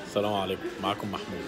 السلام عليكم معكم محمود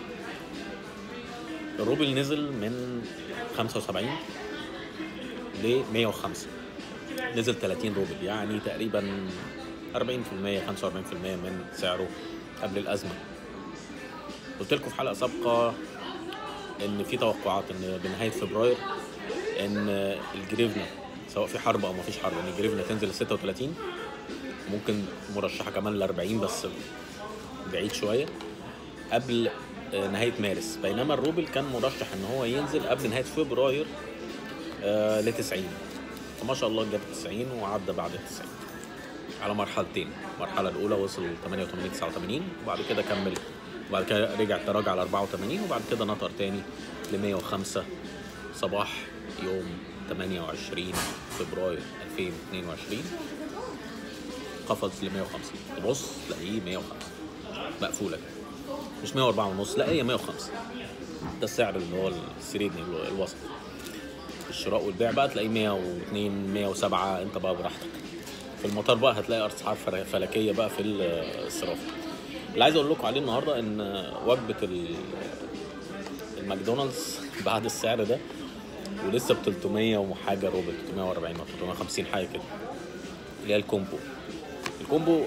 الروبل نزل من 75 ل 105 نزل 30 روبل يعني تقريبا 40% 45% من سعره قبل الأزمة قلت لكم في حلقة سابقة إن في توقعات إن بنهاية فبراير إن الجريفنا سواء في حرب أو مفيش حرب إن الجريفنا تنزل ل 36 ممكن مرشحة كمان ل 40 بس بعيد شويه قبل نهايه مارس بينما الروبل كان مرشح ان هو ينزل قبل نهايه فبراير ل 90 فما شاء الله جاب 90 وعدى بعد ال 90 على مرحلتين المرحله الاولى وصل 88 89 وبعد كده كمل وبعد كده رجع تراجع ل 84 وبعد كده نطر تاني ل 105 صباح يوم 28 فبراير 2022 قفز ل 105 تبص تلاقيه 105 مقفوله مش 104 ونص لا هي 105 ده السعر اللي هو السريدني الوسط الشراء والبيع بقى تلاقيه 102 107 انت بقى براحتك في المطار بقى هتلاقي اسعار فلكيه بقى في الصرافه اللي عايز اقول لكم عليه النهارده ان وجبه الماكدونالدز بعد السعر ده ولسه ب 300 وحاجه روبل 340 او 350 حاجه كده اللي هي الكومبو الكومبو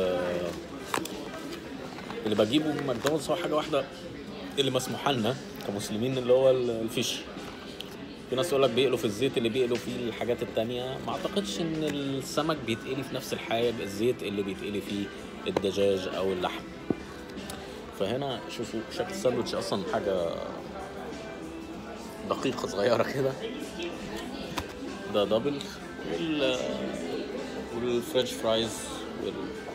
اللي بجيبه من ماكدونالدز هو حاجه واحده اللي مسموحه لنا كمسلمين اللي هو الفيش في ناس يقول لك بيقلوا في الزيت اللي بيقلوا فيه الحاجات التانية ما اعتقدش ان السمك بيتقلي في نفس الحاجة الزيت اللي بيتقلي فيه الدجاج او اللحم فهنا شوفوا شكل الساندوتش اصلا حاجة دقيقة صغيرة كده ده دبل وال والفرنش فرايز وال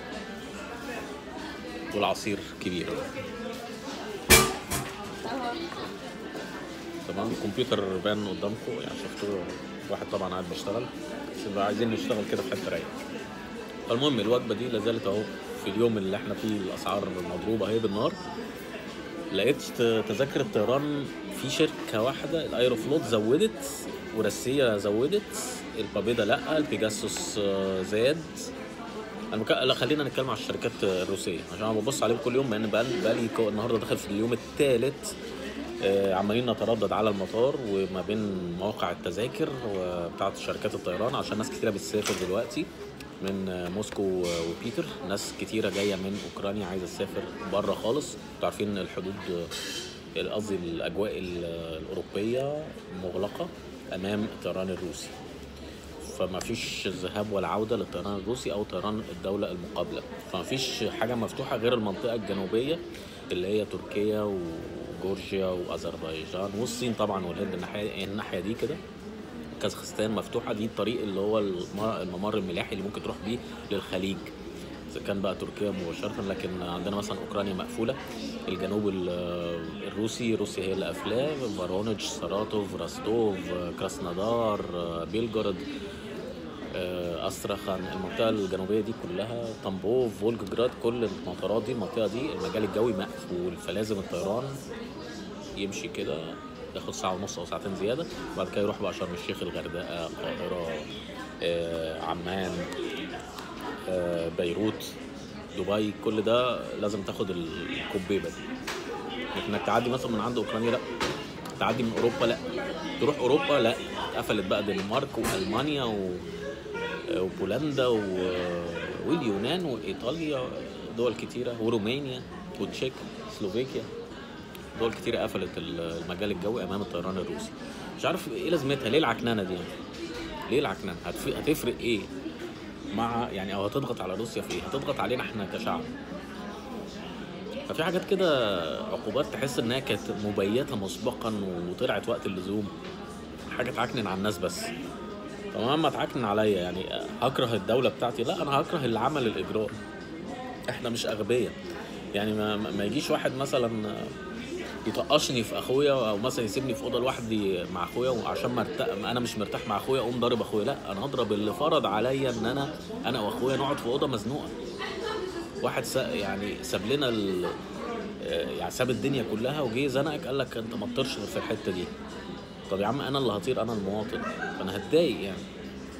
والعصير كبير تمام الكمبيوتر بان قدامكم يعني شفتوا واحد طبعا قاعد بيشتغل بس عايزين نشتغل كده في حته رايقه فالمهم الوجبه دي لازالت اهو في اليوم اللي احنا فيه الاسعار مضروبه اهي بالنار لقيت تذاكر الطيران في شركه واحده الايروفلوت زودت ورسيه زودت البابيدا لا البيجاسوس زاد انا مك... لا خلينا نتكلم على الشركات الروسيه عشان انا ببص عليهم كل يوم لان بقالي النهارده داخل في اليوم الثالث آه عمالين نتردد على المطار وما بين مواقع التذاكر وبتاعه شركات الطيران عشان ناس كتيره بتسافر دلوقتي من موسكو وبيتر ناس كتيره جايه من اوكرانيا عايزه تسافر بره خالص انتوا عارفين الحدود قصدي الاجواء الاوروبيه مغلقه امام الطيران الروسي فما فيش ذهاب ولا عوده للطيران الروسي او طيران الدوله المقابله فما فيش حاجه مفتوحه غير المنطقه الجنوبيه اللي هي تركيا وجورجيا واذربيجان والصين طبعا والهند الناحيه الناحيه دي كده كازاخستان مفتوحه دي الطريق اللي هو الممر الملاحي اللي ممكن تروح بيه للخليج اذا كان بقى تركيا مباشره لكن عندنا مثلا اوكرانيا مقفوله الجنوب الروسي روسيا هي اللي قافلاه فارونج ساراتوف راستوف كراسنودار بيلجورد استراخان المنطقه الجنوبيه دي كلها طنبوف فولجراد كل المطارات دي المنطقه دي المجال الجوي مقفول فلازم الطيران يمشي كده ياخد ساعه ونص او ساعتين زياده وبعد كده يروح بقى شرم الشيخ الغردقه القاهره عمان بيروت دبي كل ده لازم تاخد الكوبيبه دي انك تعدي مثلا من عند اوكرانيا لا تعدي من اوروبا لا تروح اوروبا لا قفلت بقى دنمارك والمانيا و... وبولندا و... واليونان وايطاليا دول كتيره ورومانيا وتشيك سلوفيكيا دول كتيره قفلت المجال الجوي امام الطيران الروسي مش عارف ايه لازمتها ليه العكنانه دي يعني ليه العكنانه هتفرق ايه مع يعني او هتضغط على روسيا في ايه؟ هتضغط علينا احنا كشعب. ففي حاجات كده عقوبات تحس انها كانت مبيته مسبقا وطلعت وقت اللزوم. حاجه تعكنن على الناس بس. فمهما تعكنن عليا يعني هكره الدوله بتاعتي لا انا هكره اللي عمل الاجرام. احنا مش اغبياء. يعني ما, ما يجيش واحد مثلا يطقشني في اخويا او مثلا يسيبني في اوضه لوحدي مع اخويا وعشان مرتاح انا مش مرتاح مع اخويا اقوم ضارب اخويا لا انا هضرب اللي فرض عليا ان انا انا واخويا نقعد في اوضه مزنوقه واحد سا يعني ساب لنا ال... يعني ساب الدنيا كلها وجه زنقك قال لك انت ما تطيرش غير في الحته دي طب يا عم انا اللي هطير انا المواطن فانا هتضايق يعني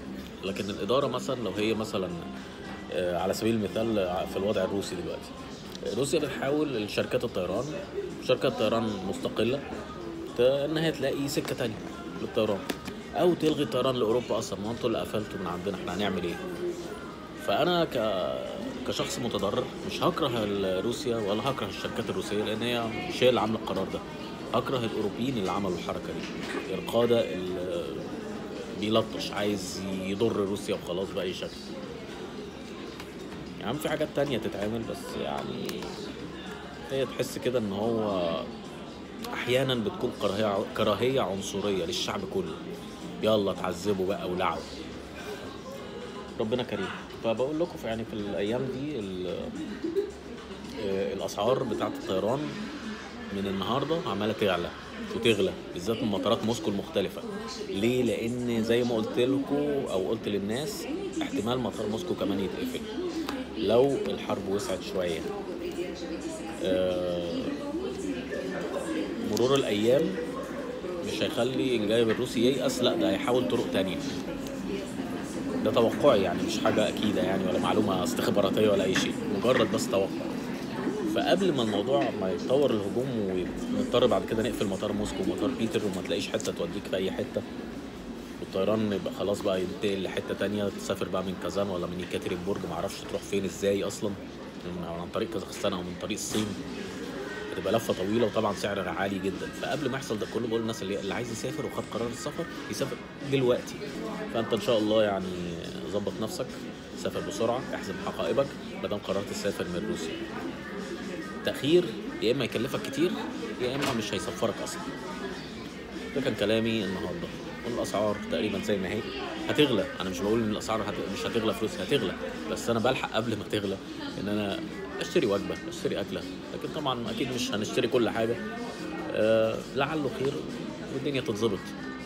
لكن الاداره مثلا لو هي مثلا على سبيل المثال في الوضع الروسي دلوقتي روسيا بتحاول شركات الطيران شركات طيران مستقله ت- ان هي تلاقي سكه تانية للطيران او تلغي الطيران لاوروبا اصلا ما انتوا اللي قفلتوا من عندنا احنا هنعمل ايه فانا ك كشخص متضرر مش هكره ال- روسيا ولا هكره الشركات الروسيه لان هي مش هي اللي عامله القرار ده هكره الاوروبيين اللي عملوا الحركه دي القاده اللي بيلطش عايز يضر روسيا وخلاص باي شكل يا عم في حاجات تانية تتعمل بس يعني هي تحس كده ان هو احيانا بتكون كراهيه كراهيه عنصريه للشعب كله يلا تعذبوا بقى ولعوا ربنا كريم فبقول لكم في يعني في الايام دي ال- آه، الاسعار بتاعه الطيران من النهارده عماله تعلى وتغلى بالذات من مطارات موسكو المختلفه ليه لان زي ما قلت لكم او قلت للناس احتمال مطار موسكو كمان يتقفل لو الحرب وسعت شويه آه، مرور الايام مش هيخلي الجانب الروسي ييأس لا ده هيحاول طرق تانية ده توقعي يعني مش حاجة أكيدة يعني ولا معلومة استخباراتية ولا أي شيء مجرد بس توقع فقبل ما الموضوع ما يتطور الهجوم ونضطر بعد كده نقفل مطار موسكو ومطار بيتر وما تلاقيش حتة توديك في أي حتة والطيران يبقى خلاص بقى ينتقل لحتة تانية تسافر بقى من كازان ولا من يكاترينبورج معرفش تروح فين ازاي أصلا من عن طريق كازاخستان أو من طريق الصين بتبقى لفه طويله وطبعا سعرها عالي جدا فقبل ما يحصل ده كله بقول للناس اللي, اللي عايز يسافر وخد قرار السفر يسافر دلوقتي فانت ان شاء الله يعني ظبط نفسك سافر بسرعه احزم حقائبك ما دام قررت تسافر من روسيا تاخير يا اما يكلفك كتير يا اما مش هيسفرك اصلا ده كان كلامي النهارده والاسعار تقريبا زي ما هي هتغلى انا مش بقول ان الاسعار هت... مش هتغلى في روسيا هتغلى بس انا بلحق قبل ما تغلى ان انا اشتري وجبه اشتري اكله لكن طبعا اكيد مش هنشتري كل حاجه أه لعله خير والدنيا تتظبط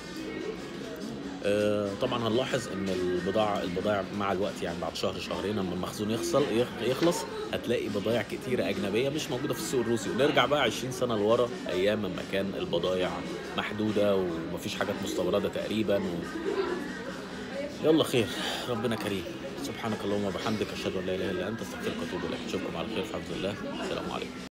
أه طبعا هنلاحظ ان البضاعه البضائع مع الوقت يعني بعد شهر شهرين لما المخزون يخلص يخلص هتلاقي بضائع كتيره اجنبيه مش موجوده في السوق الروسي ونرجع بقى 20 سنه لورا ايام ما كان البضائع محدوده ومفيش حاجات مستورده تقريبا و... يلا خير ربنا كريم سبحانك اللهم وبحمدك اشهد ان لا اله الا انت استغفرك واتوب اليك اشوفكم على خير في حفظ الله السلام عليكم